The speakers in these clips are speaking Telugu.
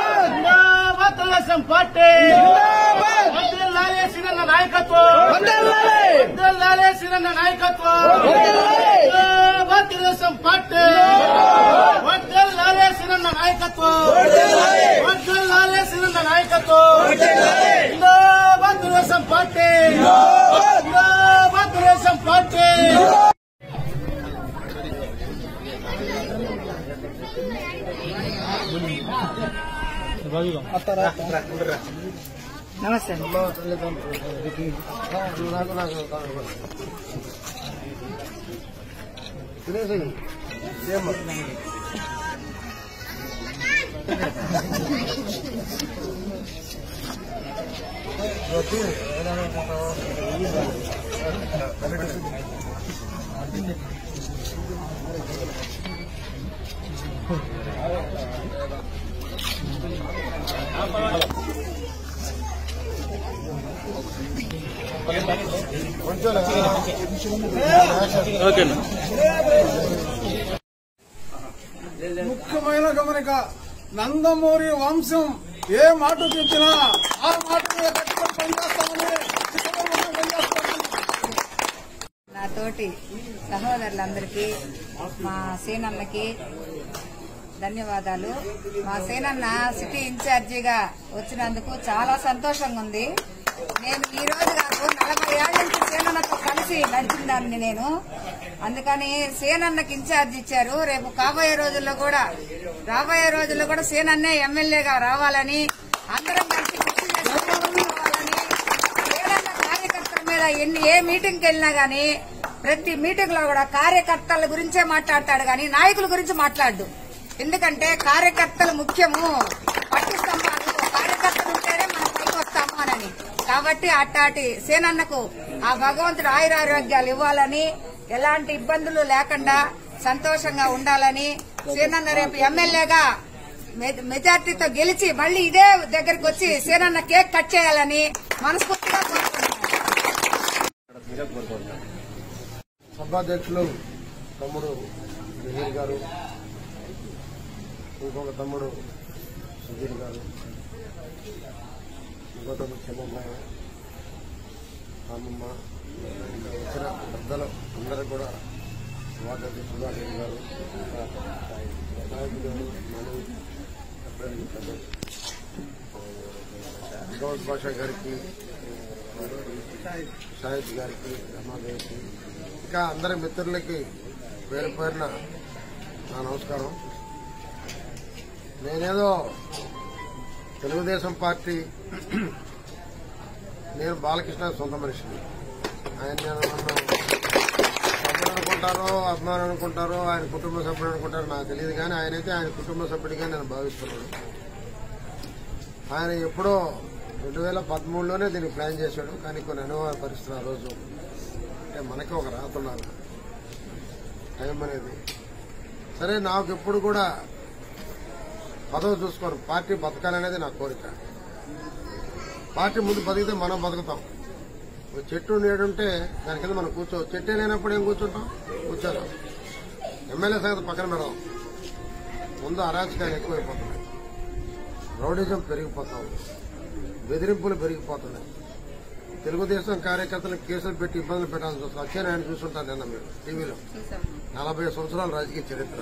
జిందాబాద్ తెలుగుదేశం పార్టీ వర్ధిల్లాలి సీనన్న నాయకత్వం వర్ధిల్లాలి సీనన్న నాయకత్వం జిందాబాద్ తెలుగుదేశం పార్టీ వర్ధిల్లాలి సీనన్న నాయకత్వం వర్ధిల్లాలి సీనన్న నాయకత్వం జిందాబాద్ తెలుగుదేశం పార్టీ జిందాబాద్ తెలుగుదేశం పార్టీ నమస్తే ముఖ్యమైన గమనిక నందమూరి వంశం ఏ మాట చెప్పినా ఆ మాట మీద కట్టుబడి పనిచేస్తామని చిత్తూరులో పనిచేస్తామని నా తోటి సహోదరులందరికీ మా సేనన్నకి ధన్యవాదాలు మా సేనన్న సిటీ ఇన్ఛార్జిగా వచ్చినందుకు చాలా సంతోషంగా ఉంది నేను ఈ రోజు కాదు నలభై ఏళ్ల నుంచి సేనన్నతో కలిసి నడిచిందాన్ని నేను అందుకని సేనన్నకి ఇన్ఛార్జ్ ఇచ్చారు రేపు కాబోయే రోజుల్లో కూడా రాబోయే రోజుల్లో కూడా సేనన్నే ఎమ్మెల్యేగా రావాలని అందరం కలిసి కృషి చేసుకుంటూ రావాలని ఏదైనా కార్యకర్తల మీద ఎన్ని ఏ మీటింగ్ కి వెళ్ళినా గానీ ప్రతి మీటింగ్ లో కూడా కార్యకర్తల గురించే మాట్లాడతాడు గాని నాయకుల గురించి మాట్లాడు ఎందుకంటే కార్యకర్తలు ముఖ్యము పట్టు స్తంభాలు కార్యకర్తలు ఉంటేనే మనం పైకి వస్తాము అని కాబట్టి అట్టాటి సేనన్నకు ఆ భగవంతుడు ఆయురారోగ్యాలు ఇవ్వాలని ఎలాంటి ఇబ్బందులు లేకుండా సంతోషంగా ఉండాలని సేనన్న రేపు ఎమ్మెల్యేగా మె- మెజార్టీతో గెలిచి మళ్ళీ ఇదే దగ్గరికి వచ్చి సేనన్న కేక్ కట్ చేయాలని మనస్ఫూర్తిగా కోరుకుంటున్నాను సభాధ్యక్షులు తమ్ముడు విజయ్ గారు ఇంకొక తమ్ముడు సుధీర్ గారు ఇంకో తమ్ముడు చిన్నమ్మాయి అమ్మమ్మ ఇంకా వచ్చిన పెద్దలు అందరూ కూడా సభాధ్యక్షులు సుధాకర్ గారు ఇంకా నాయకులు మను అబ్బాయి పెద్దలు, గౌడ్ భాష గారికి షాహిద్ గారికి రమాదేవికి ఇంకా అందరి మిత్రులకి పేరు పేరున నా నమస్కారం నేనేదో తెలుగుదేశం పార్టీ నేను బాలకృష్ణ సొంత మనిషిని ఆయన నేను నన్ను సభ్యుడు అనుకుంటారో అభిమానం అనుకుంటారో ఆయన కుటుంబ సభ్యుడు అనుకుంటారో నాకు తెలియదు కానీ ఆయనైతే ఆయన కుటుంబ సభ్యుడిగా నేను భావిస్తున్నాను ఆయన ఎప్పుడో రెండు వేల పదమూడులోనే దీన్ని ప్లాన్ చేశాడు కానీ కొన్ని అనుభవ పరిస్థితులు ఆ రోజు అంటే మనకి ఒక రాత ఉండాలి టైం అనేది సరే నాకు ఎప్పుడు కూడా పదవి చూసుకోను పార్టీ బతకాలనేది నా కోరిక పార్టీ ముందు బతికితే మనం బతుకుతాం ఒక చెట్టు నీడుంటే దాని కింద మనం కూర్చో చెట్టే లేనప్పుడు ఏం కూర్చుంటాం కూర్చోదాం ఎమ్మెల్యే సంగతి పక్కన పెడదాం ముందు అరాచకాలు ఎక్కువైపోతున్నాయి రౌడిజం పెరిగిపోతా ఉంది బెదిరింపులు పెరిగిపోతున్నాయి తెలుగుదేశం కార్యకర్తలు కేసులు పెట్టి ఇబ్బందులు పెట్టాల్సి వస్తుంది వచ్చాను ఆయన చూస్తుంటారు నిన్న మీరు టీవీలో నలభై సంవత్సరాల రాజకీయ చరిత్ర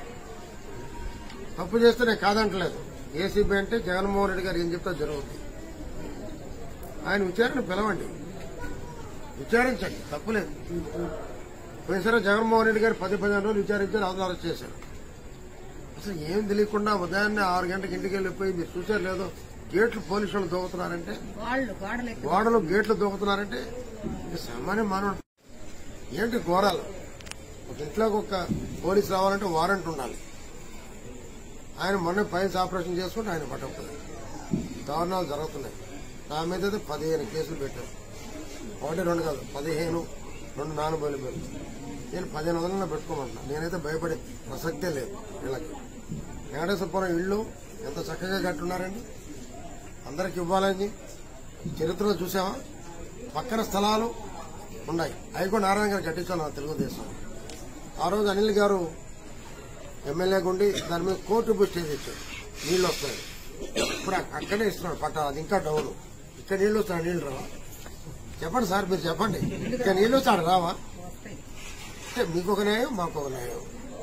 తప్పు చేస్తే నేను కాదంటలేదు ఏసీబీ అంటే జగన్మోహన్ రెడ్డి గారు ఏం చెప్తే జరుగుతుంది ఆయన విచారణ పిలవండి విచారించండి తప్పులేదు పోయినసరే జగన్మోహన్ రెడ్డి గారు పది పదిహేను రోజులు విచారించారు అవతల అరెస్ట్ చేశారు అసలు ఏం తెలియకుండా ఉదయాన్నే ఆరు గంటలకు ఇంటికి వెళ్ళిపోయి మీరు చూసారు లేదో గేట్లు పోలీసు వాళ్ళు దూకుతున్నారంటే వాళ్ళు గోడలు గోడలు గేట్లు దూకుతున్నారంటే ఇది సామాన్య మానవుడు ఏంటి ఘోరాలు ఒక ఇంట్లోకి ఒక పోలీసు రావాలంటే వారెంట్ ఉండాలి ఆయన మొన్న పైన్స్ ఆపరేషన్ చేసుకుంటే ఆయన పట్టకపోయారు దారుణాలు జరుగుతున్నాయి నా మీద అయితే పదిహేను కేసులు పెట్టారు ఒకటి రెండు కాదు పదిహేను రెండు నాలుగు బయలు పేరు నేను పదిహేను వందల పెట్టుకోమంటున్నా నేనైతే భయపడే ప్రసక్తే లేదు వీళ్ళకి వెంకటేశ్వరపురం ఇళ్ళు ఎంత చక్కగా కట్టున్నారండి అందరికి ఇవ్వాలని చరిత్రలో చూసామా పక్కన స్థలాలు ఉన్నాయి అవి కూడా నారాయణ గారు కట్టించాను నా తెలుగుదేశం ఆ రోజు అనిల్ గారు ఎమ్మెల్యేగా ఉండి దాని మీద కోర్టు బుక్ స్టే తెచ్చాడు నీళ్లు వస్తాయి ఇప్పుడు అక్- అక్కడే ఇస్తున్నాడు పట్ట అది ఇంకా డౌన్ ఇక్కడ నీళ్ళు వస్తాడు నీళ్ళు రావా చెప్పండి సార్ మీరు చెప్పండి ఇక్కడ నీళ్ళు వస్తాడు రావా అంటే మీకు ఒక న్యాయం మాకు ఒక న్యాయం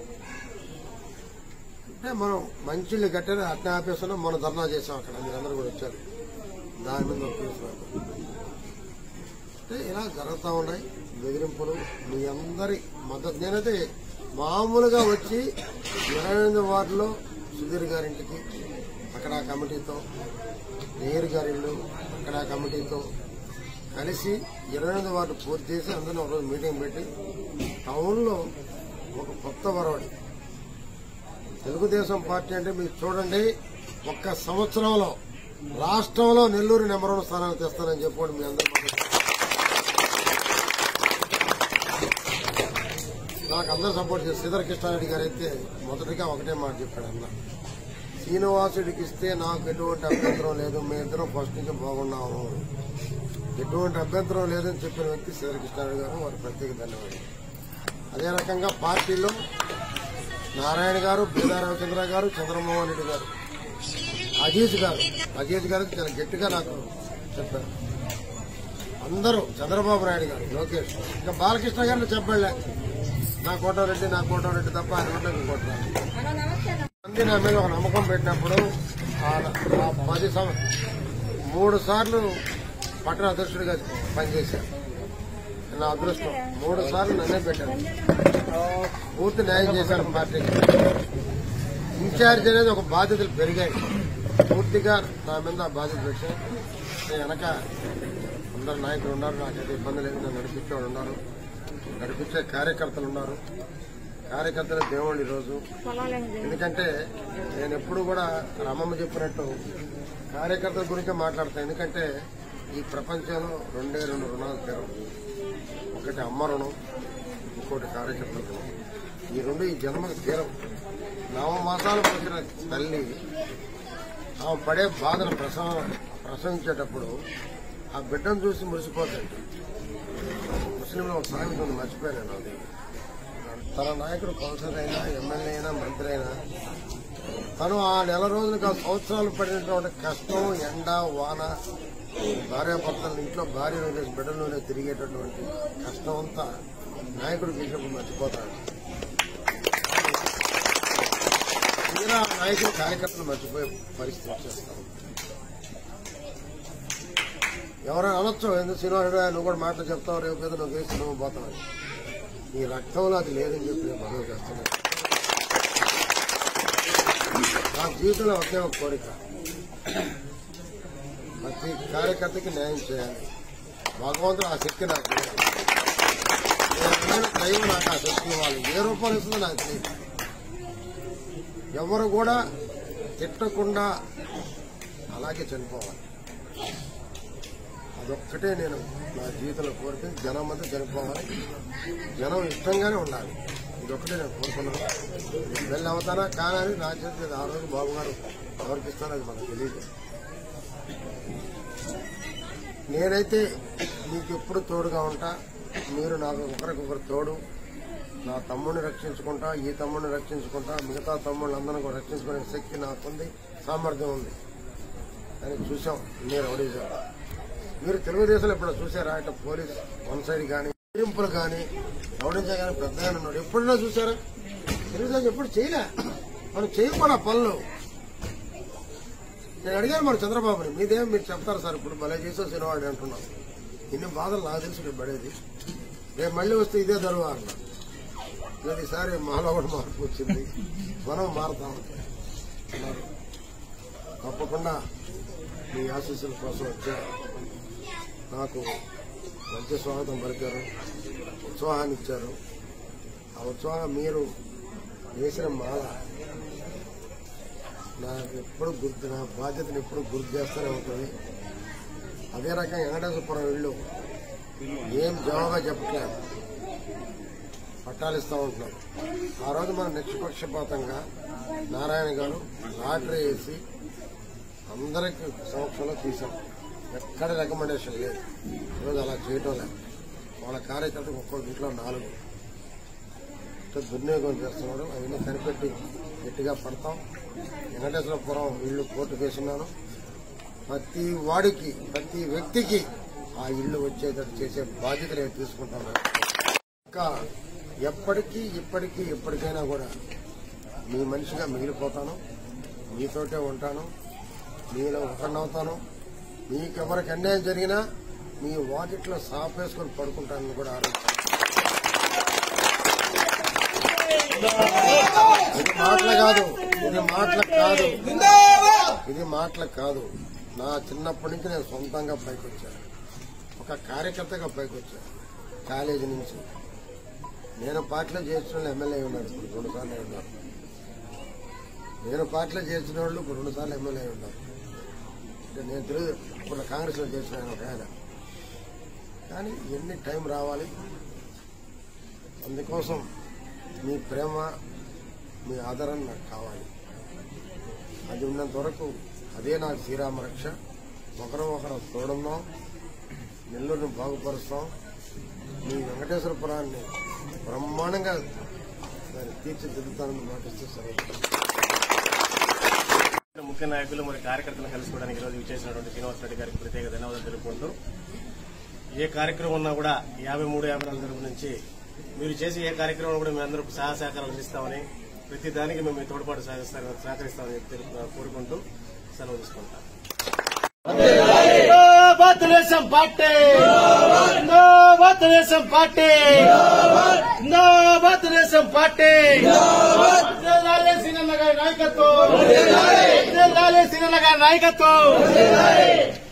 అంటే మనం మంచిళ్ళు కట్టారు అట్నే ఆపేస్తున్నాం మనం ధర్నా చేసాం అక్కడ మీరందరూ కూడా వచ్చారు దాని మీద ఒప్పేస్తున్నారు అంటే ఇలా జరుగుతూ ఉన్నాయి బెదిరింపులు మీ అందరి మద్దతు నేనైతే మామూలుగా వచ్చి ఇరవై ఎనిమిది వార్డులో సుధీర్ గారింటికి అక్కడ ఆ కమిటీతో నేరు గారి ఇల్లు అక్కడ ఆ కమిటీతో కలిసి ఇరవై ఎనిమిది వార్డు పూర్తి చేసి అందరినీ ఒకరోజు మీటింగ్ పెట్టి టౌన్లో ఒక కొత్త వరవడి తెలుగుదేశం పార్టీ అంటే మీరు చూడండి ఒక్క సంవత్సరంలో రాష్ట్రంలో నెల్లూరు నెంబర్ వన్ స్థానాన్ని తెస్తానని చెప్పండి మీ అందరూ నాకు అందరూ సపోర్ట్ చేస్తారు శ్రీధర్ కృష్ణారెడ్డి గారు అయితే మొదటిగా ఒకటే మాట చెప్పాడు అన్న శ్రీనివాసుడికి ఇస్తే నాకు ఎటువంటి అభ్యంతరం లేదు మీ ఇద్దరం ఫస్ట్ నుంచి బాగున్నాము ఎటువంటి అభ్యంతరం లేదని చెప్పిన వ్యక్తి శ్రీధర్ కృష్ణారెడ్డి గారు వారి ప్రత్యేక ధన్యవాదాలు అదే రకంగా పార్టీలో నారాయణ గారు బీదా రవిచంద్ర గారు చంద్రమోహన్ రెడ్డి గారు అజీజ్ గారు అజీజ్ గారు చాలా గట్టిగా నాకు చెప్పారు అందరూ చంద్రబాబు నాయుడు గారు లోకేష్ ఇంకా బాలకృష్ణ గారిని చెప్పలే నా కోటారెడ్డి నా కోటారెడ్డి తప్ప ఆయన ఉంటే ఇంకోటి రాదు. మంది నా మీద ఒక నమ్మకం పెట్టినప్పుడు ఆ- ఆ పది సం మూడు సార్లు పట్టణ అధ్యక్షుడిగా పనిచేశాను నా అదృష్టం మూడు సార్లు నన్నే పెట్టాను పూర్తి న్యాయం చేశాను పార్టీకి ఇన్ఛార్జ్ అనేది ఒక బాధ్యతలు పెరిగాయి పూర్తిగా నా మీద ఆ బాధ్యత పెట్టాను నేను వెనక అందరు నాయకులు ఉన్నారు నాకైతే ఇబ్బంది లేదు నన్ను నడిపించేవాడు ఉన్నారు నడిపించే కార్యకర్తలు ఉన్నారు కార్యకర్తలు దేవుళ్ళు ఈరోజు ఎందుకంటే నేను ఎప్పుడు కూడా రమ్మమ్మ చెప్పినట్టు కార్యకర్తల గురించే మాట్లాడతాను ఎందుకంటే ఈ ప్రపంచంలో రెండే రెండు రుణాలు పేరు ఒకటి అమ్మ రుణం ఇంకోటి కార్యకర్తల రుణం ఈ రెండు ఈ జన్మకు తీరం నవ మాసాలు పుట్టిన తల్లి ఆమె పడే బాధను ప్రసవ ప్రసవించేటప్పుడు ఆ బిడ్డను చూసి మురిసిపోతాడు ముస్లింలో ఒక సామెత ఉంది మర్చిపోయాను అది తన నాయకుడు కౌన్సిలర్ అయినా ఎమ్మెల్యే అయినా మంత్రి అయినా తను ఆ నెల రోజులకు ఆ సంవత్సరాలు పడినటువంటి కష్టం ఎండ వాన భార్యాభర్తలు ఇంట్లో భార్య వదిలేసి బిడ్డలోనే తిరిగేటటువంటి కష్టం అంతా నాయకుడు చూసినప్పుడు మర్చిపోతాడు తీరా ఆ నాయకుడు కార్యకర్తలు మర్చిపోయే పరిస్థితి వచ్చేస్తాం ఎవరైనా అనొచ్చు ఎందుకు శ్రీనివాసుడు నువ్వు కూడా మాటలు చెప్తావు రేపు కదా నువ్వు వేసి నువ్వు పోతావు నీ రక్తంలో అది లేదని చెప్పి నేను మనవి చేస్తున్నాను నా జీవితంలో ఒకే ఒక కోరిక ప్రతి కార్యకర్తకి న్యాయం చేయాలి భగవంతుడు ఆ శక్తి నాకు ఇవ్వాలి. నేను నమ్మిన దైవం నాకు ఆ శక్తి ఇవ్వాలి ఏ రూపంలో ఇస్తుందో నాకు తెలియదు ఎవరు కూడా తిట్టకుండా అలాగే చనిపోవాలి అదొక్కటే నేను నా జీవితంలో కోరిక జనం అంతా చనిపోవాలి జనం ఇష్టంగానే ఉండాలి ఇదొక్కటే నేను కోరుకున్నాను వెళ్ళి అవుతానా కానీ నా చేతి ఆ రోజు బాబు గారు ఎవరికి ఇస్తానో అది మనకు తెలియదు నేనైతే మీకు ఎప్పుడు తోడుగా ఉంటా మీరు నాకు ఒకరికొకరు తోడు నా తమ్ముడిని రక్షించుకుంటా ఈ తమ్ముడిని రక్షించుకుంటా మిగతా తమ్ముళ్ళందరినీ కూడా రక్షించుకునే శక్తి నాకుంది సామర్థ్యం ఉంది అని చూసాం మీరు రౌడీజం మీరు తెలుగుదేశంలో ఇప్పుడు చూసారా ఇట్లా పోలీస్ వన్ సైడ్ కానీ బెదిరింపులు కానీ రౌడీజం కానీ పెద్ద ఆయన ఉన్నాడు ఎప్పుడైనా చూసారా తెలుగుదేశం ఎప్పుడు చేయలే మనం చేయకుండా పనులు నేను అడిగాను మన చంద్రబాబుని మీదేం మీరు చెప్తారు సార్ ఇప్పుడు భలే చేసో సినివాడి అంటున్నాం ఇన్ని బాధలు నాకు తెలుసు రేపు పడేది రేపు మళ్ళీ వస్తే ఇదే దరువు అన్న లేదు ఈసారి మాలో కూడా మార్పు వచ్చింది మనం మారుతాం అన్నారు తప్పకుండా మీ ఆశీస్సుల కోసం వచ్చారు నాకు మంచి స్వాగతం పలికారు ఉత్సాహాన్ని ఇచ్చారు ఆ ఉత్సాహం మీరు వేసిన మాల నాకు ఎప్పుడు గుర్తు నా బాధ్యతను ఎప్పుడు గుర్తు చేస్తూనే ఉంటుంది అదే రకంగా వెంకటేశ్వరపురం ఇల్లు ఏం జవాబా చెప్పట్లేదు పట్టాలు ఇస్తా ఉంటున్నారు ఆ రోజు మనం నిష్పక్షపాతంగా నారాయణ గారు లాటరీ వేసి అందరికి సంవత్సరంలో తీసాం ఎక్కడ రికమెండేషన్ లేదు ఈరోజు అలా చేయటం లేదు వాళ్ళ కార్యకర్తకు ఒక్కొక్క ఇంట్లో నాలుగు ఇట్లా దుర్వినియోగం చేస్తున్నారు అవన్నీ కనిపెట్టి గట్టిగా పడతాం వెంకటేశ్వరపురం ఇల్లు కోర్టు వేసున్నాను ప్రతి వాడికి ప్రతి వ్యక్తికి ఆ ఇల్లు వచ్చేటట్టు చేసే బాధ్యత నేను తీసుకుంటాను ఇంకా ఎప్పటికీ ఇప్పటికీ ఎప్పటికైనా కూడా మీ మనిషిగా మిగిలిపోతాను మీతోటే ఉంటాను మీలో ఒకరినవుతాను మీకెవరికి అన్యాయం జరిగినా మీ వాకిట్లో సాపేసుకొని పడుకుంటానని కూడా ఆలోచించాను ఇది మాటలు కాదు ఇది మాటలు కాదు ఇది మాటలు కాదు నా చిన్నప్పటి నుంచి నేను సొంతంగా పైకి వచ్చాను ఒక కార్యకర్తగా పైకి వచ్చాను కాలేజీ నుంచి నేను పార్టీలో చేసిన వాళ్ళు ఎమ్మెల్యే ఉన్నారు ఇప్పుడు రెండు సార్లు ఉన్నారు నేను పార్టీలో చేసిన వాళ్ళు ఇప్పుడు రెండు సార్లు ఎమ్మెల్యే ఉన్నారు అంటే నేను తెలుగు ఇప్పుడు కాంగ్రెస్ లో చేసిన ఆయన ఒక ఆయన కానీ ఎన్ని టైం రావాలి అందుకోసం మీ ప్రేమ మీ ఆదరణ నాకు కావాలి అది ఉన్నంత వరకు అదే నాకు శ్రీరామ రక్ష ఒకరు ఒకరు తోడున్నాం నెల్లూరుని బాగుపరుస్తాం మీ వెంకటేశ్వరపురాన్ని బ్రహ్మాండంగా దాన్ని తీర్చిదిద్దుతానని మాటిస్తూ సరే ముఖ్య నాయకులు మరి కార్యకర్తలను కలుసుకోవడానికి ఈరోజు విచ్చేసినటువంటి శ్రీనివాస్ రెడ్డి గారికి ప్రత్యేక ధన్యవాదాలు తెలుపుకుంటూ ఏ కార్యక్రమం ఉన్నా కూడా యాభై మూడు యాభై నాలుగు తరపు నుంచి మీరు చేసే ఏ కార్యక్రమం కూడా మేము అందరూ సహాయ సహకారాలు అందిస్తామని ప్రతి దానికి మేము మీ తోడ్పాటు సహకరిస్తామని సహకరిస్తామని చెప్పి తెలుపు- కోరుకుంటూ సెలవు తీసుకుంటాం జిందాబాద్ తెలుగుదేశం పార్టీ జిందాబాద్ తెలుగుదేశం పార్టీ జిందాబాద్ తెలుగుదేశం పార్టీ వర్ధిల్లాలి సీనన్న గారి నాయకత్వం వర్ధిల్లాలి సీనన్న గారి నాయకత్వం